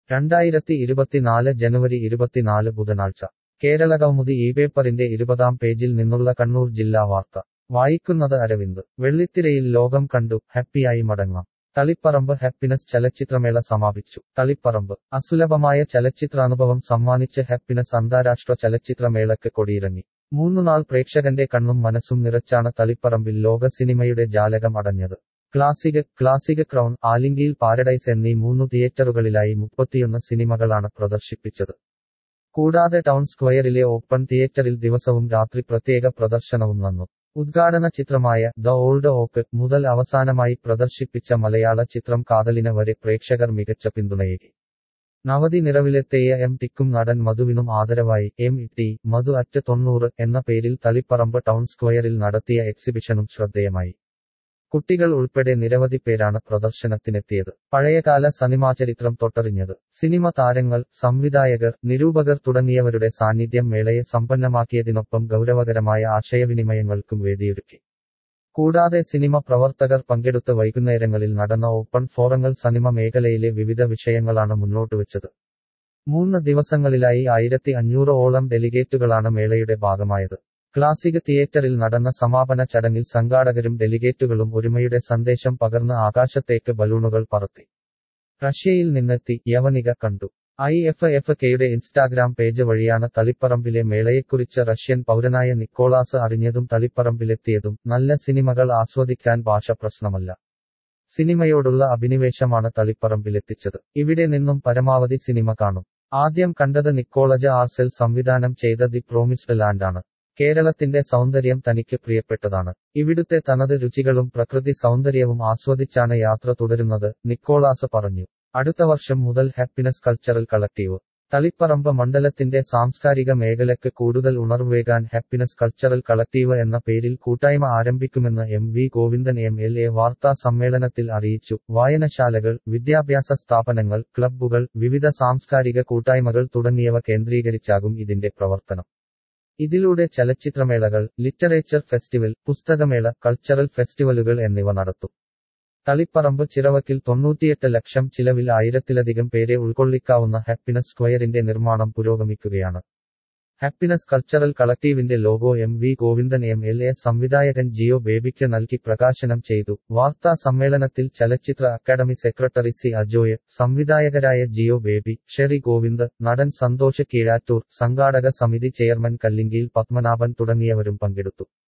രണ്ടായിരത്തി ഇരുപത്തിനാല് ജനുവരി ഇരുപത്തിനാല് ബുധനാഴ്ച കേരള കൗമുദി ഈ പേപ്പറിന്റെ ഇരുപതാം പേജിൽ നിന്നുള്ള കണ്ണൂർ ജില്ലാ വാർത്ത വായിക്കുന്നത് അരവിന്ദ് വെള്ളിത്തിരയിൽ ലോകം കണ്ടു ഹാപ്പിയായി മടങ്ങാം തളിപ്പറമ്പ് ഹാപ്പിനസ് ചലച്ചിത്രമേള സമാപിച്ചു തളിപ്പറമ്പ് അസുലഭമായ ചലച്ചിത്രാനുഭവം സമ്മാനിച്ച് ഹാപ്പിനസ് അന്താരാഷ്ട്ര ചലച്ചിത്രമേളയ്ക്ക് കൊടിയിറങ്ങി മൂന്നുനാൾ പ്രേക്ഷകന്റെ കണ്ണും മനസ്സും നിറച്ചാണ് തളിപ്പറമ്പിൽ ലോക സിനിമയുടെ ജാലകം അടഞ്ഞത് ക്ലാസിക് ക്ലാസിക് ക്രൗൺ ആലിംഗിയിൽ പാരഡൈസ് എന്നീ മൂന്നു തിയേറ്ററുകളിലായി മുപ്പത്തിയൊന്ന് സിനിമകളാണ് പ്രദർശിപ്പിച്ചത് കൂടാതെ ടൗൺ സ്ക്വയറിലെ ഓപ്പൺ തിയേറ്ററിൽ ദിവസവും രാത്രി പ്രത്യേക പ്രദർശനവും നന്നു ഉദ്ഘാടന ചിത്രമായ ദ ഓൾഡ് ഓക്ക് മുതൽ അവസാനമായി പ്രദർശിപ്പിച്ച മലയാള ചിത്രം കാതലിന് വരെ പ്രേക്ഷകർ മികച്ച പിന്തുണയേകി നവതി നിറവിലെത്തിയ എം ടിക്കും നടൻ മധുവിനും ആദരവായി എം ടി മധു അറ്റ് തൊണ്ണൂറ് എന്ന പേരിൽ തളിപ്പറമ്പ് ടൗൺ സ്ക്വയറിൽ നടത്തിയ എക്സിബിഷനും ശ്രദ്ധേയമായി കുട്ടികൾ ഉൾപ്പെടെ നിരവധി പേരാണ് പ്രദർശനത്തിനെത്തിയത് പഴയകാല സിനിമാചരിത്രം തൊട്ടറിഞ്ഞത് സിനിമ താരങ്ങൾ സംവിധായകർ നിരൂപകർ തുടങ്ങിയവരുടെ സാന്നിധ്യം മേളയെ സമ്പന്നമാക്കിയതിനൊപ്പം ഗൗരവകരമായ ആശയവിനിമയങ്ങൾക്കും വേദിയൊരുക്കി കൂടാതെ സിനിമ പ്രവർത്തകർ പങ്കെടുത്ത വൈകുന്നേരങ്ങളിൽ നടന്ന ഓപ്പൺ ഫോറങ്ങൾ സിനിമ മേഖലയിലെ വിവിധ വിഷയങ്ങളാണ് മുന്നോട്ടുവച്ചത് മൂന്ന് ദിവസങ്ങളിലായി ആയിരത്തി അഞ്ഞൂറോളം ഡെലിഗേറ്റുകളാണ് മേളയുടെ ഭാഗമായത് ക്ലാസിക് തിയേറ്ററിൽ നടന്ന സമാപന ചടങ്ങിൽ സംഘാടകരും ഡെലിഗേറ്റുകളും ഒരുമയുടെ സന്ദേശം പകർന്ന് ആകാശത്തേക്ക് ബലൂണുകൾ പറത്തി റഷ്യയിൽ നിന്നെത്തി യവനിക കണ്ടു ഐ എഫ് എഫ് കെയുടെ ഇൻസ്റ്റാഗ്രാം പേജ് വഴിയാണ് തളിപ്പറമ്പിലെ മേളയെക്കുറിച്ച് റഷ്യൻ പൗരനായ നിക്കോളാസ് അറിഞ്ഞതും തളിപ്പറമ്പിലെത്തിയതും നല്ല സിനിമകൾ ആസ്വദിക്കാൻ ഭാഷ പ്രശ്നമല്ല സിനിമയോടുള്ള അഭിനിവേശമാണ് തളിപ്പറമ്പിലെത്തിച്ചത് ഇവിടെ നിന്നും പരമാവധി സിനിമ കാണും ആദ്യം കണ്ടത് നിക്കോളജ ആർസെൽ സംവിധാനം ചെയ്ത ദി പ്രോമിസ്ഡ് ലാൻഡാണ് കേരളത്തിന്റെ സൗന്ദര്യം തനിക്ക് പ്രിയപ്പെട്ടതാണ് ഇവിടുത്തെ തനത് രുചികളും പ്രകൃതി സൗന്ദര്യവും ആസ്വദിച്ചാണ് യാത്ര തുടരുന്നത് നിക്കോളാസ് പറഞ്ഞു അടുത്ത വർഷം മുതൽ ഹാപ്പിനസ് കൾച്ചറൽ കളക്ടീവ് തളിപ്പറമ്പ് മണ്ഡലത്തിന്റെ സാംസ്കാരിക മേഖലയ്ക്ക് കൂടുതൽ ഉണർവേകാൻ ഹാപ്പിനസ് കൾച്ചറൽ കളക്ടീവ് എന്ന പേരിൽ കൂട്ടായ്മ ആരംഭിക്കുമെന്ന് M V Govindan M L A വാർത്താ സമ്മേളനത്തിൽ അറിയിച്ചു വായനശാലകൾ വിദ്യാഭ്യാസ സ്ഥാപനങ്ങൾ ക്ലബ്ബുകൾ വിവിധ സാംസ്കാരിക കൂട്ടായ്മകൾ തുടങ്ങിയവ കേന്ദ്രീകരിച്ചാകും ഇതിന്റെ പ്രവർത്തനം ഇതിലൂടെ ചലച്ചിത്രമേളകൾ ലിറ്ററേച്ചർ ഫെസ്റ്റിവൽ പുസ്തകമേള കൾച്ചറൽ ഫെസ്റ്റിവലുകൾ എന്നിവ നടത്തും തളിപ്പറമ്പ് ചിറവക്കിൽ തൊണ്ണൂറ്റിയെട്ട് ലക്ഷം ചിലവിൽ ആയിരത്തിലധികം പേരെ ഉൾക്കൊള്ളിക്കാവുന്ന ഹാപ്പിനസ് സ്ക്വയറിന്റെ നിർമ്മാണം പുരോഗമിക്കുകയാണ് ഹാപ്പിനസ് കൾച്ചറൽ കളക്ടീവിന്റെ logo M V Govindan M L A സംവിധായകൻ ജിയോ ബേബിക്ക് നൽകി പ്രകാശനം ചെയ്തു വാർത്താ സമ്മേളനത്തിൽ ചലച്ചിത്ര അക്കാദമി സെക്രട്ടറി സി അജോയ് സംവിധായകരായ ജിയോ ബേബി ഷെറി ഗോവിന്ദ് നടൻ സന്തോഷ് കീഴാറ്റൂർ സംഘാടക സമിതി ചെയർമാൻ കല്ലിങ്കിയിൽ പത്മനാഭൻ തുടങ്ങിയവരും പങ്കെടുത്തു